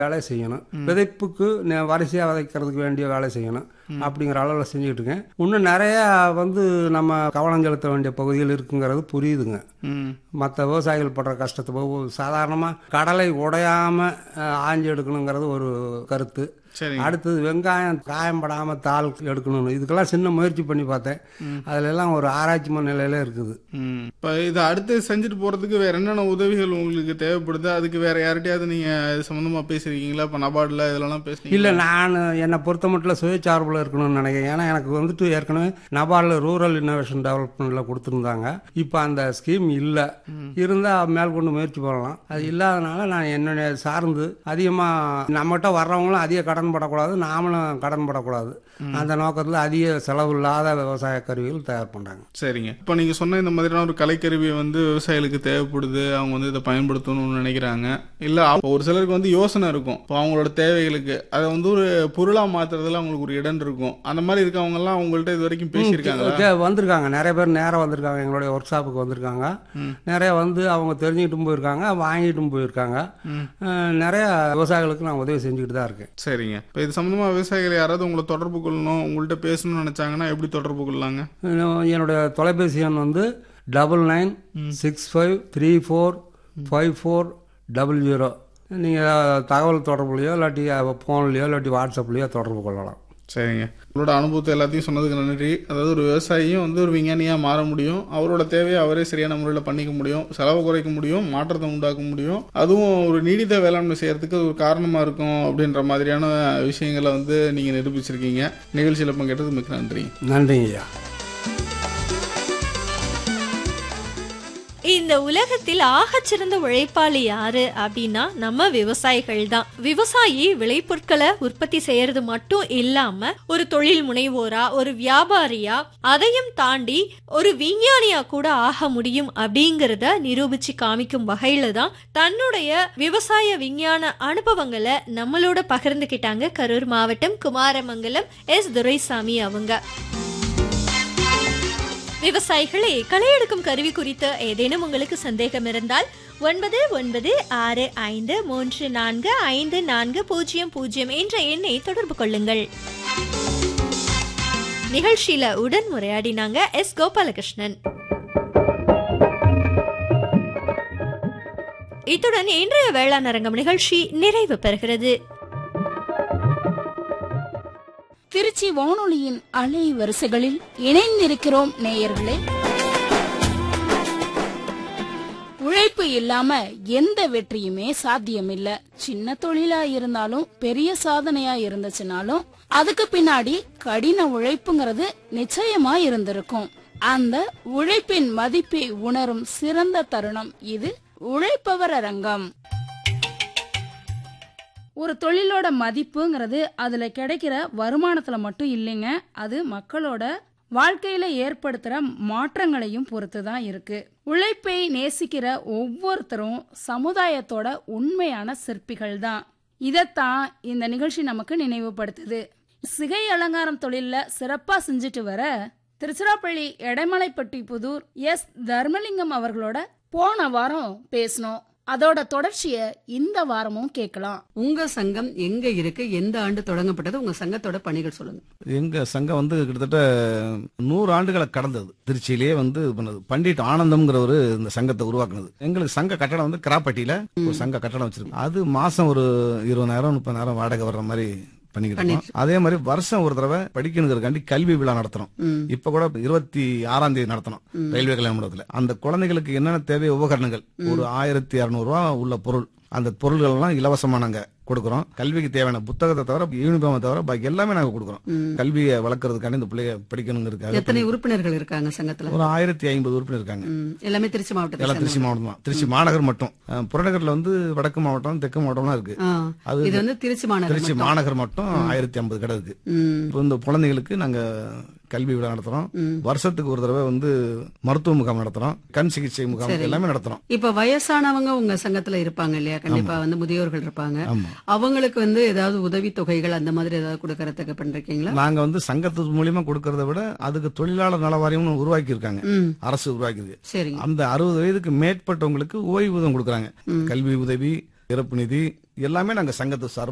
வேலை செய்யணும் விதைப்புக்கு நெ- வரிசையா விதைக்கிறதுக்கு வேண்டிய வேலை செய்யணும் அப்படிங்கிற அளவில் செஞ்சுக்கிட்டு இருக்கேன் இன்னும் நிறைய வந்து நம்ம கவனம் செலுத்த வேண்டிய பகுதிகள் இருக்குங்கிறது புரியுதுங்க ம் மற்ற விவசாயிகள் படுற கஷ்டத்தை போக சாதாரணமாக கடலை உடையாம அஹ், ஆஞ்சு எடுக்கணுங்கிறது ஒரு கருத்து சரிங்க அடுத்தது வெங்காயம் காயம்படாம தாள் எடுக்கணும் இதுக்கெல்லாம் சின்ன முயற்சி பண்ணி பார்த்தேன் அதுல எல்லாம் ஒரு ஆராய்ச்சி நிலையில இருக்குது ம் இப்போ இதை அடுத்து செஞ்சுட்டு போறதுக்கு வேற என்னென்ன உதவிகள் உங்களுக்கு தேவைப்படுது அதுக்கு வேற யார்கிட்டயாவது நீங்க இது சம்பந்தமா பேசிருக்கீங்களா இப்போ நபார்டில் இதெல்லாம் பேசுனீங்க இல்ல நான் என்னை பொறுத்த மட்டும் சுயசார்புல இருக்கணும்னு நினைக்கிறேன் ஏன்னா எனக்கு வந்துட்டு ஏற்கனவே நபார்டில் ரூரல் இன்னோவேஷன் டெவலப்மெண்ட்ல கொடுத்துருந்தாங்க இப்போ அந்த ஸ்கீம் இல்லை இருந்தா மேற்கொண்டு முயற்சி பண்ணலாம் அது இல்லாதனால நான் என்னுடைய சார்ந்து அதிகமா நம்மகிட்ட வர்றவங்களும் அதிக கடன் படக்கூடாது நாமளும் கடன் படக்கூடாது அந்த நோக்கத்துல அதிக செலவு இல்லாத விவசாய கருவிகள் தயார் பண்றாங்க சரிங்க இப்போ நீங்க சொன்ன இந்த மாதிரியான ஒரு கலைக்கருவி வந்து விவசாயிகளுக்கு தேவைப்படுது அவங்க வந்து இதை பயன்படுத்தணும்னு நினைக்கிறாங்க இல்ல அப்ப ஒரு சிலருக்கு வந்து யோசனை இருக்கும் இப்போ அவங்களோட தேவைகளுக்கு அதை வந்து ஒரு பொருளா மாத்துறதுல அவங்களுக்கு ஒரு இடம் இருக்கும் அந்த மாதிரி இருக்கவங்க எல்லாம் அவங்கள்ட்ட இது வரைக்கும் பேசியிருக்காங்களா கே- வந்திருக்காங்க நிறைய பேர் நேரம் வந்திருக்காங்க எங்களுடைய ஒர்க் ஷாப்புக்கு வந்திருக்காங்க நிறைய வந்து அவங்க தெரிஞ்சுக்கிட்டும் போயிருக்காங்க வாங்கிட்டும் போயிருக்காங்க அஹ், நிறைய விவசாயிகளுக்கு நான் உதவி செஞ்சுக்கிட்டு தான் இருக்கேன் சரிங்க இப்போ இது சம்பந்தமா விவசாயிகள் யாராவது உங்களை தொடர்பு கொள்ளணும் உங்கள்ட்ட பேசணும்னு நினைச்சாங்கன்னா எப்படி தொடர்பு கொள்ளலாங்க இன்னும் என்னுடைய தொலைபேசி எண் வந்து double nine six five three four five four double zero நீங்கள் தகவல் தொடர்புலையோ இல்லாட்டி ஃபோன்லையோ இல்லாட்டி வாட்ஸ்அப்லையோ தொடர்பு கொள்ளலாம் சரிங்க உங்களோட அனுபவத்தை எல்லாத்தையும் சொன்னதுக்கு நன்றி அதாவது ஒரு விவசாயியும் வந்து ஒரு விஞ்ஞானியா மாற முடியும் அவரோட தேவையை அவரே சரியான முறையில் பண்ணிக்க முடியும் செலவு குறைக்க முடியும் மாற்றத்தை உண்டாக்க முடியும் அதுவும் ஒரு நீடித்த வேளாண்மை செய்யறதுக்கு ஒரு காரணமா இருக்கும் அப்படின்ற மாதிரியான விஷயங்களை வந்து நீங்க நிரூபிச்சிருக்கீங்க நிகழ்ச்சியில் பங்கேற்றது மிக்க நன்றி நன்றிங்க ஐயா இந்த உலகத்தில் ஆகச்சிறந்த உழைப்பாளி யாரு அப்படின்னா நம்ம விவசாயிகள் தான் விவசாயி விளைபொருட்களை உற்பத்தி செய்யறது மட்டும் இல்லாம ஒரு தொழில் முனைவோரா ஒரு வியாபாரியா அதையும் தாண்டி ஒரு விஞ்ஞானியா கூட ஆக முடியும் அப்படிங்கறத நிரூபிச்சு காமிக்கும் வகையில தான் தன்னுடைய விவசாய விஞ்ஞான அனுபவங்களை நம்மளோட பகிர்ந்துக்கிட்டாங்க கரூர் மாவட்டம் குமாரமங்கலம் எஸ் துரைசாமி அவங்க விவசாயிகளே களை எடுக்கும் கருவி குறித்து ஏதேனும் உங்களுக்கு சந்தேகம் இருந்தால் ஒன்பது ஒன்பது ஆறு ஐந்து மூன்று நான்கு ஐந்து நான்கு பூஜ்ஜியம் பூஜ்ஜியம் என்ற எண்ணை தொடர்பு கொள்ளுங்கள் நிகழ்ச்சியில உடன் உரையாடினாங்க எஸ் கோபாலகிருஷ்ணன் இத்துடன் இன்றைய வேளாண் அரங்கம் நிகழ்ச்சி நிறைவு பெறுகிறது திருச்சி வானொலியின் அலை வரிசைகளில் இணைந்திருக்கிறோம் நேயர்களே உழைப்பு இல்லாம எந்த வெற்றியுமே சாத்தியமில்ல சின்ன தொழிலா இருந்தாலும் பெரிய சாதனையா இருந்துச்சுனாலும் அதுக்கு பின்னாடி கடின உழைப்புங்கிறது நிச்சயமா இருந்திருக்கும் அந்த உழைப்பின் மதிப்பை உணரும் சிறந்த தருணம் இது உழைப்பவர் அரங்கம் ஒரு தொழிலோட மதிப்புங்கிறது அதுல கிடைக்கிற வருமானத்துல மட்டும் இல்லைங்க அது மக்களோட வாழ்க்கையில ஏற்படுத்துற மாற்றங்களையும் பொறுத்து தான் இருக்கு உழைப்பை நேசிக்கிற ஒவ்வொருத்தரும் சமுதாயத்தோட உண்மையான சிற்பிகள் தான் இதைத்தான் இந்த நிகழ்ச்சி நமக்கு நினைவுபடுத்துது சிகை அலங்காரம் தொழில்ல சிறப்பா செஞ்சுட்டு வர திருச்சிராப்பள்ளி எடைமலைப்பட்டி புதூர் எஸ் தர்மலிங்கம் அவர்களோட போன வாரம் பேசணும் அதோட தொடர்ச்சிய இந்த வாரமும் கேட்கலாம் உங்க சங்கம் எங்க இருக்கு எந்த ஆண்டு தொடங்கப்பட்டது உங்க சங்கத்தோட பணிகள் சொல்லுங்க எங்க சங்கம் வந்து கிட்டத்தட்ட நூறு ஆண்டுகளை கடந்தது திருச்சியிலேயே வந்து இது பண்ணது பண்டிட் ஆனந்தம்ங்கிறவரு இந்த சங்கத்தை உருவாக்குனது எங்களுக்கு சங்க கட்டடம் வந்து கிராப்பட்டியில ஒரு சங்க கட்டடம் வச்சிருக்கோம் அது மாசம் ஒரு இருபதாயிரம் முப்பதாயிரம் வாடகை வர்ற மாதிரி பண்ணிக்கிட்டு இருக்கோம். அதே மாதிரி வருஷம் ஒரு தடவை படிக்கணுங்கிறதுக்காண்டி கல்வி விழா நடத்துறோம் ம். இப்ப கூட இருபத்தி ஆறாம் தேதி நடத்தணும் ரயில்வே கல்யாண மண்டபத்துல அந்த குழந்தைகளுக்கு என்னென்ன தேவை உபகரணங்கள் ஒரு ஆயிரத்தி இருநூறு ரூபா உள்ள பொருள் அந்த பொருள்கள் எல்லாம் இலவசமா நாங்க கொடுக்குறோம் கல்விக்கு தேவையான புத்தகத்தை தவிர யூனிஃபார்மை தவிர பாக்கி எல்லாமே நாங்க கொடுக்குறோம் கல்வியை வளர்க்கறதுக்காண்டி இந்த பிள்ளைய படிக்கணுங்கிறதுக்காக எத்தனை உறுப்பினர்கள் இருக்காங்க சங்கத்துல ஒரு ஆயிரத்தி ஐம்பது உறுப்பினர் இருக்காங்க ம், எல்லாமே திருச்சி மாவட்டத்தை எல்லாம் திருச்சி மாவட்டம் தான் திருச்சி மாநகர் மட்டும் அஹ், புறநகர்ல வந்து வடக்கு மாவட்டம் தெற்கு மாவட்டம்லாம் இருக்கு ஆ, அது இது வந்து திருச்சி மாநகரம் திருச்சி மட்டும். மாநகர் மட்டும் ஆயிரத்தி ஐம்பது கடை இருக்கு ம், இப்போ இந்த குழந்தைகளுக்கு நாங்க கல்வி விழா நடத்துறோம் வருஷத்துக்கு ஒரு தடவை வந்து மருத்துவ முகாம் நடத்துறோம் கண் சிகிச்சை முகாம் எல்லாமே நடத்துறோம் இப்ப வயசானவங்க உங்க சங்கத்துல இருப்பாங்க இல்லையா கண்டிப்பா வந்து முதியோர்கள் இருப்பாங்க ஆமா அவங்களுக்கு வந்து ஏதாவது உதவி தொகைகள் அந்த மாதிரி ஏதாவது கொடுக்கறதுக்கு பண்றீங்களா நாங்க வந்து சங்கத்து மூலியமா கொடுக்கறத விட அதுக்கு தொழிலாளர் நல வாரியம்னு உருவாக்கி இருக்காங்க ம் அரசு உருவாக்கிது சரிங்க அந்த அறுபது வயதுக்கு மேற்பட்டவங்களுக்கு ஓய்வூதியம் கொடுக்கறாங்க கல்வி உதவி இறப்பு நிதி எல்லாமே நாங்க சங்கத்து சார்பா